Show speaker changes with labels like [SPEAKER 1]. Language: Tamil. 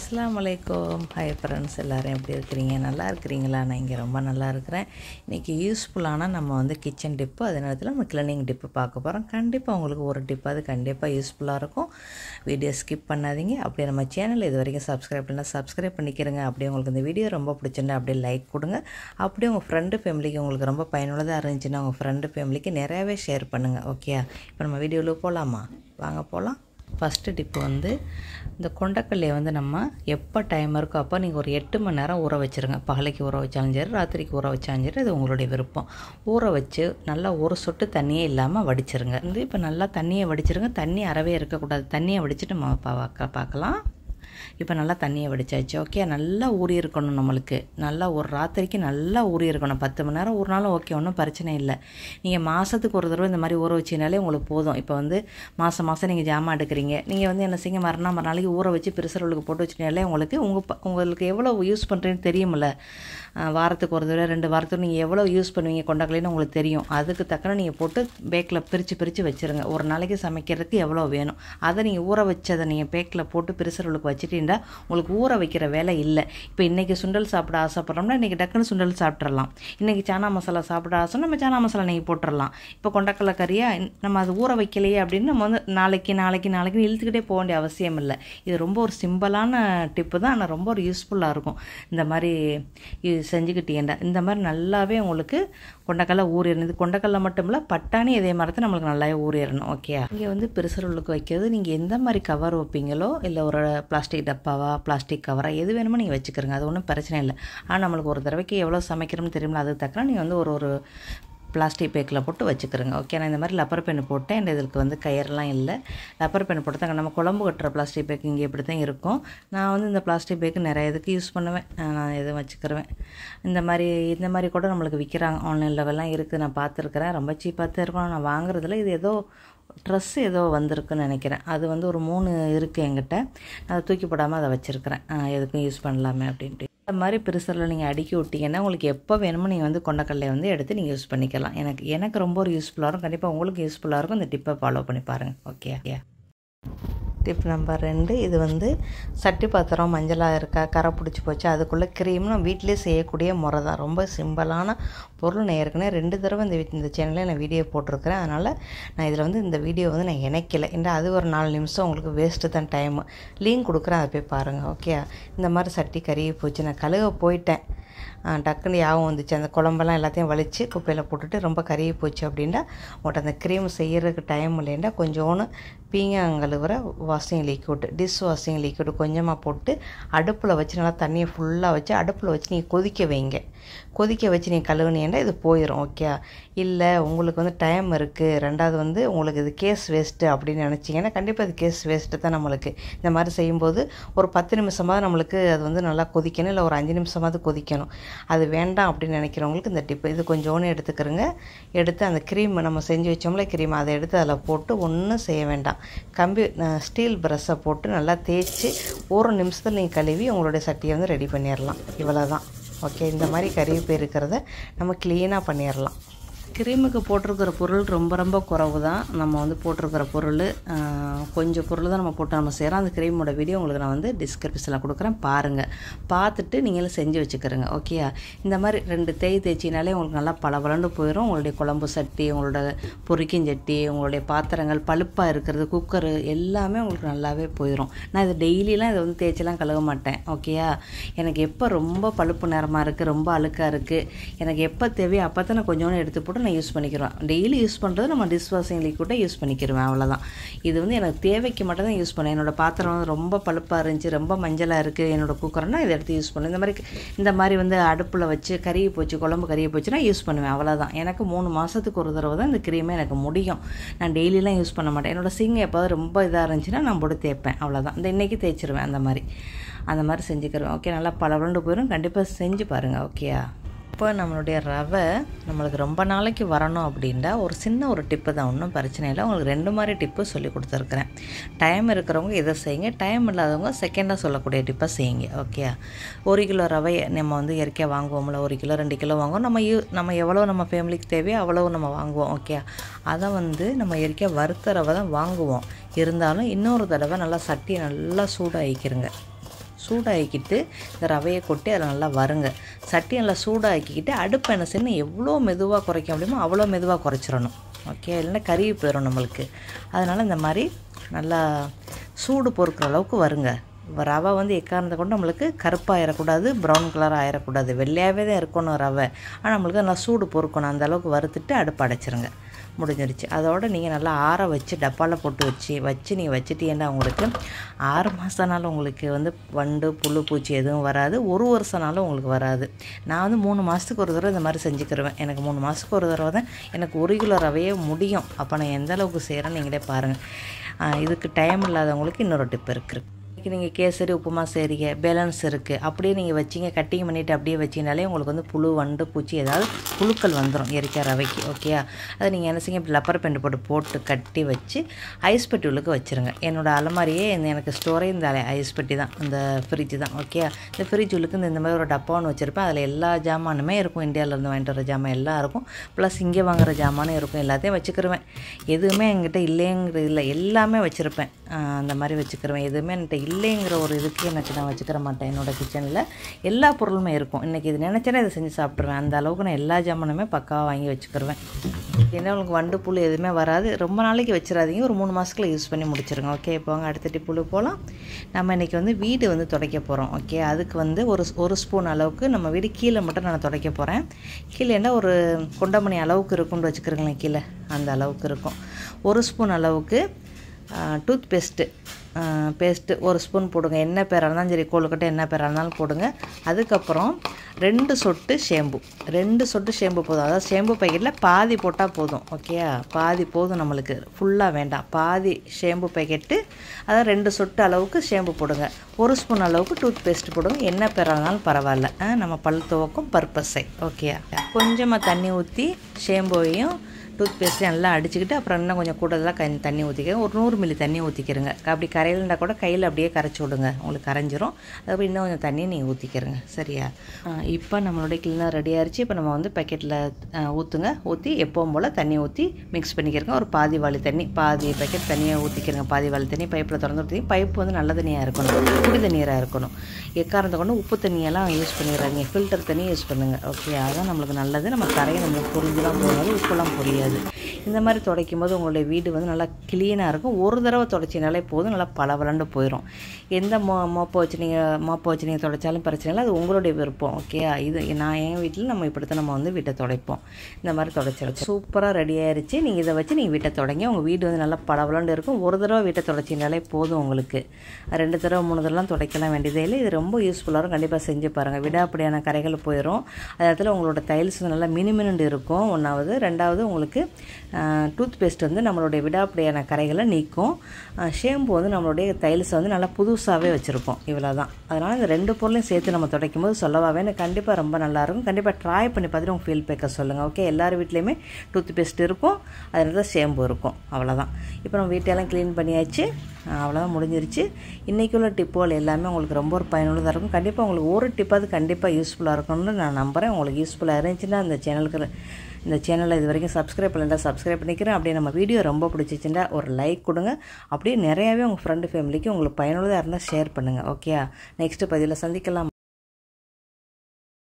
[SPEAKER 1] அஸ்ஸலாமு அலைக்கும் ஹாய் ஃப்ரெண்ட்ஸ் எல்லோரும் எப்படி இருக்கிறீங்க நல்லா இருக்கிறீங்களா நான் இங்கே ரொம்ப நல்லா இருக்கிறேன் இன்றைக்கி யூஸ்ஃபுல்லான நம்ம வந்து கிச்சன் டிப்பு அதே நேரத்தில் நம்ம கிளீனிங் டிப்பு பார்க்க போகிறோம் கண்டிப்பாக உங்களுக்கு ஒரு டிப் அது கண்டிப்பாக யூஸ்ஃபுல்லாக இருக்கும் வீடியோ ஸ்கிப் பண்ணாதீங்க அப்படியே நம்ம சேனல் இது வரைக்கும் சப்ஸ்கிரைப் பண்ணால் சப்ஸ்கிரைப் பண்ணிக்கிறங்க அப்படியே உங்களுக்கு இந்த வீடியோ ரொம்ப பிடிச்சிருந்தா அப்படியே லைக் கொடுங்க அப்படியே உங்கள் ஃப்ரெண்டு ஃபேமிலிக்கு உங்களுக்கு ரொம்ப பயனுள்ளதாக இருந்துச்சுன்னா உங்கள் ஃப்ரெண்டு ஃபேமிலிக்கு நிறையாவே ஷேர் பண்ணுங்கள் ஓகே இப்போ நம்ம வீடியோவில் போகலாமா வாங்க போகலாம் ஃபஸ்ட்டு டிப்பு வந்து இந்த கொண்டக்கல்லையை வந்து நம்ம எப்போ டைம் இருக்கோ அப்போ நீங்கள் ஒரு எட்டு மணி நேரம் ஊற வச்சுருங்க பகலைக்கு ஊற வச்சாலும் சரி ராத்திரிக்கு ஊற வச்சாலும் சரி அது உங்களுடைய விருப்பம் ஊற வச்சு நல்லா ஒரு சொட்டு தண்ணியே இல்லாமல் வடிச்சிருங்க வந்து இப்போ நல்லா தண்ணியை வடிச்சிருங்க தண்ணி அறவே இருக்கக்கூடாது தண்ணியை வடிச்சிட்டு நம்ம பார்க்க பார்க்கலாம் இப்போ நல்லா தண்ணியை வடிச்சாச்சு ஓகே நல்லா ஊறி இருக்கணும் நம்மளுக்கு நல்லா ஒரு ராத்திரிக்கு நல்லா ஊறி இருக்கணும் பத்து மணி நேரம் ஊறினாலும் ஓகே ஒன்றும் பிரச்சனை இல்லை நீங்கள் மாதத்துக்கு ஒரு தடவை இந்த மாதிரி ஊற வச்சினாலே உங்களுக்கு போதும் இப்போ வந்து மாதம் மாதம் நீங்கள் ஜாமான் எடுக்கிறீங்க நீங்கள் வந்து என்ன செய்யுங்க மறுநாள் மறுநாளைக்கு ஊற வச்சு பெருசர்களுக்கு போட்டு வச்சினாலே உங்களுக்கு உங்கள் ப- உங்களுக்கு எவ்வளோ யூஸ் பண்ணுறீங்கன்னு தெரியுமில்ல அஹ் வாரத்துக்கு ஒரு தடவை ரெண்டு வாரத்துக்கு நீங்கள் எவ்வளோ யூஸ் பண்ணுவீங்க கொண்டக்கலைன்னு உங்களுக்கு தெரியும் அதுக்கு தக்கன நீங்கள் போட்டு பேக்கில் பிரித்து பிரித்து வச்சுருங்க ஒரு நாளைக்கு சமைக்கிறதுக்கு எவ்வளோ வேணும் அதை நீங்கள் ஊற வச்சதை நீங்கள் பேக்கில் போட்டு பெருசர்களுக்கு வச்சுட்டீங்கன்னா உங்களுக்கு ஊற வைக்கிற வேலை இல்லை இப்போ இன்றைக்கி சுண்டல் சாப்பிட ஆசைப்படுறோம்னா இன்றைக்கி டக்குன்னு சுண்டல் சாப்பிட்றலாம் இன்றைக்கி சானா மசாலா சாப்பிட ஆசை நம்ம சானா மசாலா நீங்கள் போட்டுடலாம் இப்போ கொண்டக்கடலை கறியா நம்ம அது ஊற வைக்கலையே அப்படின்னு நம்ம வந்து நாளைக்கு நாளைக்கு நாளைக்கு இழுத்துக்கிட்டே போக வேண்டிய அவசியம் இல்லை இது ரொம்ப ஒரு சிம்பிளான டிப்பு தான் ஆனால் ரொம்ப ஒரு யூஸ்ஃபுல்லாக இருக்கும் இந்த மாதிரி இது செஞ்சுக்கிட்டீங்கடா இந்த மாதிரி நல்லாவே உங்களுக்கு கொண்டக்கடலை ஊறிடணும் இது கொண்டக்கடலை மட்டும் இல்லை பட்டாணி இதே மாதிரி தான் நம்மளுக்கு நல்லாவே ஊறிடணும் ஓகே இங்கே வந்து பெருசருளுக்கு வைக்கிறது நீங்கள் எந்த மாதிரி கவர் வைப்பீங்களோ இல்லை ஒரு பிளாஸ்டிக் டப்பாவா பிளாஸ்டிக் கவரா எது வேணுமோ நீங்கள் வச்சுக்கிறங்க அது ஒன்றும் பிரச்சனை இல்லை ஆனால் நம்மளுக்கு ஒரு தடவைக்கு எவ்வளோ சமைக்கிறோம்னு தெரியுமில்ல அதுக்கு தக்கன நீங்கள் வந்து ஒரு ஒரு பிளாஸ்டிக் பேக்கில் போட்டு வச்சுக்கிறோங்க ஓகே நான் இந்த மாதிரி லப்பர் பென் போட்டேன் இந்த இதுக்கு வந்து கயிறுலாம் இல்லை லப்பர் பென் போட்டு தாங்க நம்ம குழம்பு கட்டுற பிளாஸ்டிக் பேக் இங்கே இப்படி தான் இருக்கும் நான் வந்து இந்த பிளாஸ்டிக் பேக்கு நிறைய இதுக்கு யூஸ் பண்ணுவேன் அஹ் நான் எதுவும் வச்சுக்கிருவேன் இந்த மாதிரி இந்த மாதிரி கூட நம்மளுக்கு விற்கிறாங்க ஆன்லைனில் இருக்குது நான் பார்த்துருக்குறேன் ரொம்ப சீப்பாக தான் இருக்கும் நான் வாங்குறதுல இது ஏதோ ட்ரெஸ் ஏதோ வந்திருக்குன்னு நினைக்கிறேன் அது வந்து ஒரு மூணு இருக்குது என்கிட்ட அதை தூக்கி போடாமல் அதை வச்சுருக்கிறேன் எதுக்கும் யூஸ் பண்ணலாமே அப்படின்ட்டு இந்த மாதிரி பெருசரில் நீங்கள் அடுக்கி விட்டீங்கன்னா உங்களுக்கு எப்போ வேணுமோ நீங்கள் வந்து கொண்டக்கடலையை வந்து எடுத்து நீங்கள் யூஸ் பண்ணிக்கலாம் எனக்கு எனக்கு ரொம்ப ஒரு யூஸ்ஃபுல்லாக இருக்கும் கண்டிப்பாக உங்களுக்கு யூஸ்ஃபுல்லாக இருக்கும் இந்த டிப்பை ஃபாலோ பண்ணி பாருங்கள் ஓகே ஓகே டிப் நம்பர் ரெண்டு இது வந்து சட்டி பாத்திரம் மஞ்சளாக இருக்கா கரை பிடிச்சி போச்சு அதுக்குள்ளே க்ரீம் நம்ம வீட்டிலே செய்யக்கூடிய முறை தான் ரொம்ப சிம்பிளான பொருள் நான் ஏற்கனவே ரெண்டு தடவை இந்த வீ- இந்த சேனலில் நான் வீடியோ போட்டிருக்கிறேன் அதனால் நான் இதில் வந்து இந்த வீடியோ வந்து நான் இணைக்கலை ஏன்னா அது ஒரு நாலு நிமிஷம் உங்களுக்கு வேஸ்ட்டு தான் டைமு லிங்க் கொடுக்குறேன் அதை போய் பாருங்கள் ஓகே இந்த மாதிரி சட்டி கருகி போச்சு நான் கழுக போயிட்டேன் ஆ, டக்குன்னு யாவும் வந்துச்சு அந்த குழம்பெல்லாம் எல்லாத்தையும் வலிச்சு குப்பையில் போட்டுட்டு ரொம்ப கருகி போச்சு அப்படின்னா உங்கள்கிட்ட அந்த க்ரீம் செய்யறதுக்கு டைம் இல்லைன்னா கொஞ்சோன்னு பீங்காங்கழுவுற washing liquid dish washing liquid கொஞ்சமாக போட்டு அடுப்பில் வச்சு நல்லா தண்ணியை ஃபுல்லாக வச்சு அடுப்பில் வச்சு நீங்கள் கொதிக்க வைங்க கொதிக்க வச்சு நீங்கள் கழுவுனீங்கன்னா இது போயிடும் ஓகே இல்லை உங்களுக்கு வந்து டைம் இருக்குது ரெண்டாவது வந்து உங்களுக்கு இது கேஸ் வேஸ்ட்டு அப்படின்னு நினச்சிங்கன்னா கண்டிப்பாக இது கேஸ் வேஸ்ட்டு தான் நம்மளுக்கு இந்த மாதிரி செய்யும்போது ஒரு பத்து நிமிஷமாவது நம்மளுக்கு அது வந்து நல்லா கொதிக்கணும் இல்லை ஒரு அஞ்சு நிமிஷமாவது கொதிக்கணும் அது வேண்டாம் அப்படின்னு நினைக்கிறவங்களுக்கு இந்த டிப்பு இது கொஞ்சோன்னு எடுத்துக்கிறோங்க எடுத்து அந்த க்ரீம் நம்ம செஞ்சு வச்சோம்ல க்ரீம் அதை எடுத்து அதில் போட்டு ஒன்றும் செய்ய வேண்டாம் கம்பி ஸ்டீல் ப்ரெஷ்ஷை போட்டு நல்லா தேய்ச்சி ஒரு நிமிஷத்தில் நீங்கள் கழுவி உங்களுடைய சட்டியை வந்து ரெடி பண்ணிடலாம் இவ்வளோ தான் ஓகே இந்த மாதிரி கருவி போய் இருக்கிறத நம்ம க்ளீனாக பண்ணிடலாம் க்ரீமுக்கு போட்டிருக்கிற பொருள் ரொம்ப ரொம்ப குறவு தான் நம்ம வந்து போட்டிருக்கிற பொருள் ஆஹ், கொஞ்சம் பொருள் தான் நம்ம போட்டு நம்ம செய்கிறோம் அந்த க்ரீமோட வீடியோ உங்களுக்கு நான் வந்து டிஸ்கிரிப்ஷனில் கொடுக்குறேன் பாருங்கள் பார்த்துட்டு நீங்களும் செஞ்சு வச்சுக்கிறங்க ஓகேயா இந்த மாதிரி ரெண்டு தேய் தேய்ச்சினாலே உங்களுக்கு நல்லா பளபளன்னு போயிடும் உங்களுடைய குழம்பு சட்டி உங்களோட பொரிக்கும் சட்டி உங்களுடைய பாத்திரங்கள் பழுப்பாக இருக்கிறது குக்கரு எல்லாமே உங்களுக்கு நல்லாவே போயிடும் நான் இது டெய்லிலாம் இதை வந்து தேய்ச்சிலாம் கழுவ மாட்டேன் ஓகேயா எனக்கு எப்போ ரொம்ப பழுப்பு நேரமாக இருக்குது ரொம்ப அழுக்காக இருக்குது எனக்கு எப்போ தேவையோ அப்போ தான் நான் கொஞ்சோண்டு எடுத்து போட்டு நான் யூஸ் பண்ணிக்கிறேன் டெய்லி யூஸ் பண்ணுறது நம்ம டிஷ் வாஷிங் லிக்விட்டை யூஸ் பண்ணிக்கிருவேன் அவ்வளோதான் இது வந்து எனக்கு தேவைக்கு மட்டும் தான் யூஸ் பண்ணேன் என்னோட பாத்திரம் வந்து ரொம்ப பழுப்பாக இருந்துச்சு ரொம்ப மஞ்சளாக இருக்குது என்னோட குக்கர்னா இதை எடுத்து யூஸ் பண்ணுவேன் இந்த மாதிரி இந்த மாதிரி வந்து அடுப்பில் வச்சு கருகி போச்சு குழம்பு கருகி போச்சுன்னா யூஸ் பண்ணுவேன் அவ்வளோதான் எனக்கு மூணு மாதத்துக்கு ஒரு தடவை தான் இந்த க்ரீமே எனக்கு முடியும் நான் டெய்லிலாம் யூஸ் பண்ண மாட்டேன் என்னோட சிங் எப்போது ரொம்ப இதாக இருந்துச்சுன்னா நான் போட்டு தேய்ப்பேன் அவ்வளோதான் இந்த இன்றைக்கி தேய்ச்சிருவேன் அந்த மாதிரி அந்த மாதிரி செஞ்சுக்கிறேன் ஓகே நல்லா பளபளண்டு போயிடும் கண்டிப்பாக செஞ்சு பாருங்கள் ஓகேயா இப்போ நம்மளுடைய ரவை நம்மளுக்கு ரொம்ப நாளைக்கு வரணும் அப்படின்னா ஒரு சின்ன ஒரு டிப்பு தான் ஒன்றும் பிரச்சனை இல்லை உங்களுக்கு ரெண்டு மாதிரி டிப்பு சொல்லி கொடுத்துருக்குறேன் டைம் இருக்கிறவங்க இதை செய்யுங்க டைம் இல்லாதவங்க செகண்டாக சொல்லக்கூடிய டிப்பை செய்யுங்க ஓகே ஒரு கிலோ ரவை நம்ம வந்து இயற்கையாக வாங்குவோம்ல ஒரு கிலோ ரெண்டு கிலோ வாங்குவோம் நம்ம யூ நம்ம எவ்வளோ நம்ம ஃபேமிலிக்கு தேவையோ அவ்வளோ நம்ம வாங்குவோம் ஓகே அதை வந்து நம்ம இயற்கையாக வறுத்த ரவை தான் வாங்குவோம் இருந்தாலும் இன்னொரு தடவை நல்லா சட்டியை நல்லா சூடாகிக்கிறங்க சூடாக்கிட்டு இந்த ரவையை கொட்டி அதில் நல்லா வருங்க சட்டி நல்லா சூடாக்கிக்கிட்டு அடுப்பு என்ன செய்யணும் எவ்வளோ மெதுவாக குறைக்க முடியுமோ அவ்வளோ மெதுவாக குறைச்சிடணும் ஓகே இல்லைன்னா கருகி போயிடும் நம்மளுக்கு அதனால் இந்த மாதிரி நல்லா சூடு பொறுக்கிற அளவுக்கு வருங்க ரவை வந்து எக்காரணத்தை கொண்டு நம்மளுக்கு கருப்பாக ஆயிடக்கூடாது ப்ரௌன் கலர் ஆயிடக்கூடாது வெள்ளையாகவே தான் இருக்கணும் ரவை ஆனால் நம்மளுக்கு நல்லா சூடு பொறுக்கணும் அந்த அளவுக்கு வறுத்துட்டு அடுப்பு அடைச்சிருங்க முடிஞ்சிருச்சு அதோடு நீங்கள் நல்லா ஆற வச்சு டப்பாவில் போட்டு வச்சு வச்சு நீங்கள் வச்சுட்டீங்கன்னா உங்களுக்கு ஆறு மாதம்னாலும் உங்களுக்கு வந்து வண்டு புழு பூச்சி எதுவும் வராது ஒரு வருஷம்னாலும் உங்களுக்கு வராது நான் வந்து மூணு மாதத்துக்கு ஒரு தடவை இந்த மாதிரி செஞ்சுக்கிருவேன் எனக்கு மூணு மாதத்துக்கு ஒரு தடவை தான் எனக்கு ஒரு கிலோ ரவையே முடியும் அப்போ நான் எந்த அளவுக்கு செய்கிறேன்னு நீங்களே பாருங்கள் இதுக்கு டைம் இல்லாதவங்களுக்கு இன்னொரு டிப் இருக்குது நீங்கள் கேசரி உப்புமா செய்கிறீங்க பேலன்ஸ் இருக்குது அப்படியே நீங்கள் வச்சிங்க கட்டிங் பண்ணிவிட்டு அப்படியே வச்சிங்கனாலே உங்களுக்கு வந்து புழு வண்டு பூச்சி ஏதாவது புழுக்கள் வந்துடும் எரிக்க ரவைக்கு ஓகேயா அதை நீங்கள் என்ன செய்யுங்க இப்படி லப்பர் பெண்டு போட்டு போட்டு கட்டி வச்சு ஐஸ் பெட்டி உள்ளுக்கு வச்சுருங்க என்னோடய அலமாரியே இந்த எனக்கு ஸ்டோரே இந்த ஐஸ் பெட்டி தான் இந்த ஃப்ரிட்ஜ் தான் ஓகேயா இந்த ஃப்ரிட்ஜ் உள்ளுக்கு இந்த மாதிரி ஒரு டப்பா ஒன்று வச்சுருப்பேன் அதில் எல்லா ஜாமானுமே இருக்கும் இந்தியாவிலேருந்து வாங்கிட்டு வர ஜாமான் எல்லாம் இருக்கும் ப்ளஸ் இங்கே வாங்குற ஜாமானும் இருக்கும் எல்லாத்தையும் வச்சுக்கிருவேன் எதுவுமே என்கிட்ட இல்லைங்கிறது இல்லை எல்லாமே வச்சுருப்பேன் அந்த மாதிரி வச்சுக்கிருவேன் எதுவுமே என்கிட்ட இல்லைங்கிற ஒரு இதுக்கு எனக்கு நான் வச்சுக்கிற மாட்டேன் என்னோடய கிச்சனில் எல்லா பொருளுமே இருக்கும் இன்றைக்கி இது நினச்சேன்னா இதை செஞ்சு சாப்பிட்ருவேன் அந்த அளவுக்கு நான் எல்லா ஜாமானுமே பக்காவாக வாங்கி வச்சுக்கிருவேன் ஏன்னா உங்களுக்கு வண்டு புழு எதுவுமே வராது ரொம்ப நாளைக்கு வச்சிடாதீங்க ஒரு மூணு மாதத்துக்குள்ள யூஸ் பண்ணி முடிச்சிருங்க ஓகே இப்போ வாங்க அடுத்த டிப்புழு போகலாம் நம்ம இன்றைக்கி வந்து வீடு வந்து துடைக்க போகிறோம் ஓகே அதுக்கு வந்து ஒரு ஒரு ஸ்பூன் அளவுக்கு நம்ம வீடு கீழே மட்டும் நான் துடைக்க போகிறேன் கீழேன்னா ஒரு கொண்டமணி அளவுக்கு இருக்கும்னு வச்சுக்கிறீங்களேன் கீழே அந்த அளவுக்கு இருக்கும் ஒரு ஸ்பூன் அளவுக்கு டூத் பேஸ்ட்டு பேஸ்ட்டு ஒரு ஸ்பூன் போடுங்க என்ன பேராக இருந்தாலும் சரி கொழுக்கட்டை என்ன பேராக இருந்தாலும் போடுங்க அதுக்கப்புறம் ரெண்டு சொட்டு ஷேம்பு ரெண்டு சொட்டு ஷேம்பு போதும் அதாவது ஷேம்பு பேக்கெட்டில் பாதி போட்டால் போதும் ஓகேயா பாதி போதும் நம்மளுக்கு ஃபுல்லாக வேண்டாம் பாதி ஷேம்பு பேக்கெட்டு அதாவது ரெண்டு சொட்டு அளவுக்கு ஷேம்பு போடுங்க ஒரு ஸ்பூன் அளவுக்கு டூத் பேஸ்ட் போடுங்க என்ன பேராக இருந்தாலும் பரவாயில்ல நம்ம பல் துவக்கும் பர்பஸை ஓகேயா கொஞ்சமாக தண்ணி ஊற்றி ஷேம்புவையும் டூத் பேஸ்ட்டு நல்லா அடிச்சுக்கிட்டு அப்புறம் இன்னும் கொஞ்சம் கூடுதலாக க தண்ணி ஊற்றிக்கிறேன் ஒரு நூறு மில்லி தண்ணி ஊற்றிக்கிறங்க அப்படி கரையிலண்டா கூட கையில் அப்படியே கரைச்சி விடுங்க உங்களுக்கு கரைஞ்சிரும் அதுக்கப்புறம் இன்னும் கொஞ்சம் தண்ணி நீங்கள் ஊற்றிக்கிறங்க சரியா இப்போ நம்மளுடைய கிளீனாக ரெடி ஆயிடுச்சு இப்போ நம்ம வந்து பேக்கெட்டில் ஊற்றுங்க ஊற்றி எப்பவும் போல் தண்ணி ஊற்றி மிக்ஸ் பண்ணிக்கிறங்க ஒரு பாதி வாளி தண்ணி பாதி பேக்கெட் தண்ணியை ஊற்றிக்கிறங்க பாதி வாளி தண்ணி பைப்பில் திறந்து ஊற்றி பைப்பு வந்து நல்ல தண்ணியாக இருக்கணும் குடி தண்ணீராக இருக்கணும் எக்காரத்தை கொண்டு உப்பு தண்ணியெல்லாம் யூஸ் பண்ணிடுறாங்க ஃபில்டர் தண்ணி யூஸ் பண்ணுங்கள் ஓகே அதுதான் நம்மளுக்கு நல்லது நம்ம கரையை நம்மளுக்கு புரிஞ்சுலாம் போகாது உப்புலாம் புரியாது இந்த மாதிரி துடைக்கும் போது உங்களுடைய வீடு வந்து நல்லா க்ளீனாக இருக்கும் ஒரு தடவை துடைச்சினாலே போதும் நல்லா பளபளண்டு போயிடும் எந்த மோ மோப்பை வச்சு நீங்கள் மோப்பை வச்சு நீங்கள் துடைச்சாலும் பிரச்சனை இல்லை அது உங்களுடைய விருப்பம் ஓகே இது நான் என் வீட்டில் நம்ம இப்படி தான் நம்ம வந்து வீட்டை துடைப்போம் இந்த மாதிரி துடைச்சி சூப்பராக ரெடி ஆயிடுச்சு நீங்கள் இதை வச்சு நீங்கள் வீட்டை தொடங்கி உங்கள் வீடு வந்து நல்லா பளபளண்டு இருக்கும் ஒரு தடவை வீட்டை துடைச்சினாலே போதும் உங்களுக்கு ரெண்டு தடவை மூணு தடவைலாம் துடைக்கலாம் வேண்டியதே இல்லை இது ரொம்ப யூஸ்ஃபுல்லாக இருக்கும் கண்டிப்பாக செஞ்சு பாருங்கள் விடாப்படியான கரைகள் போயிடும் அதே இடத்துல உங்களோட டைல்ஸ் நல்லா மினுமினுண்டு இருக்கும் ஒன்றாவது ரெண்டாவது உங்களுக்கு டூத் பேஸ்ட் வந்து நம்மளுடைய விடாப்படியான கரைகளை நீக்கும் ஷேம்பு வந்து நம்மளுடைய டைல்ஸை வந்து நல்லா புதுசாகவே வச்சுருப்போம் இவ்வளோ தான் அதனால் இந்த ரெண்டு பொருளையும் சேர்த்து நம்ம துடைக்கும் போது சொல்லவாவே எனக்கு கண்டிப்பாக ரொம்ப நல்லாயிருக்கும் கண்டிப்பாக ட்ரை பண்ணி பார்த்துட்டு உங்கள் ஃபீல் பேக்க சொல்லுங்கள் ஓகே எல்லார் வீட்லேயுமே டூத் பேஸ்ட் இருக்கும் அதில் தான் ஷேம்பு இருக்கும் அவ்வளோதான் இப்போ நம்ம வீட்டையெல்லாம் க்ளீன் பண்ணியாச்சு அவ்வளோதான் முடிஞ்சிருச்சு இன்றைக்கி உள்ள டிப்புகள் எல்லாமே உங்களுக்கு ரொம்ப ஒரு பயனுள்ளதாக இருக்கும் கண்டிப்பாக உங்களுக்கு ஒரு டிப்பாவது கண்டிப்பாக யூஸ்ஃபுல்லாக இருக்கும்னு நான் நம்புகிறேன் உங்களுக்கு யூஸ்ஃபுல்லாக இருந்துச்சுன்னா இந்த சேனலுக்கு இந்த சேனலை இது வரைக்கும் சப்ஸ்கிரைப் பண்ணலாம் சப்ஸ்கிரைப் பண்ணிக்கிறேன் அப்படியே நம்ம வீடியோ ரொம்ப பிடிச்சிச்சுன்னா ஒரு லைக் கொடுங்க அப்படியே நிறையாவே உங்கள் ஃப்ரெண்டு ஃபேமிலிக்கு உங்களுக்கு பயனுள்ளதாக இருந்தால் ஷேர் பண்ணுங்கள் ஓகே நெக்ஸ்ட்டு பதிவில் சந்திக்கலாம்